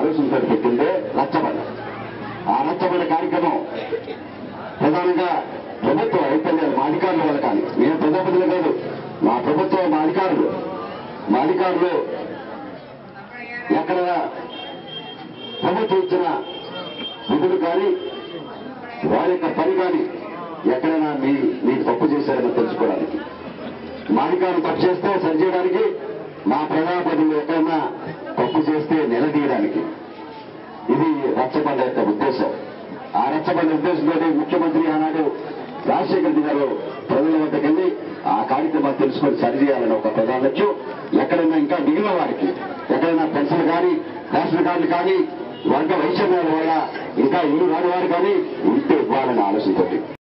ఆలోచనతో పెట్టిందే రచ్చబండ ఆ రచ్చబండ కార్యక్రమం ప్రధానంగా ప్రభుత్వ వైఫల్యాలు మా అధికారుల వల్ల కానీ మేము ప్రజాప్రతినిధులు కాదు మా ప్రభుత్వం మా అధికారులు మా అధికారులు ఎక్కడ ప్రభుత్వం ఇచ్చిన నిధులు కానీ వారి యొక్క పని కానీ ఎక్కడైనా మీ మీకు తప్పు చేశారని తెలుసుకోవడానికి మా అధికారులు తప్పు చేస్తే సరిచేయడానికి మా ప్రజాప్రతినిధులు ఎక్కడైనా తప్పు చేస్తే నిలదీయడానికి ఇది రచ్చబండ యొక్క ఉద్దేశం ఆ రచ్చబండ ఉద్దేశంతో ముఖ్యమంత్రి ఆనాడు రాజశేఖర రెడ్డి గారు ప్రజల వద్దకు వెళ్ళి ఆ కార్యక్రమాలు తెలుసుకొని సరిచేయాలని ఒక ప్రధాన లక్ష్యం ఎక్కడైనా ఇంకా మిగిలిన వారికి ఎక్కడైనా పెన్షన్ కానీ రేషన్ కార్డులు కానీ వర్గ వైషమ్యాల వల్ల ఇంకా ఇల్లు రాని వారు కానీ ఉంటే ఇవ్వాలనే ఆలోచనతోటి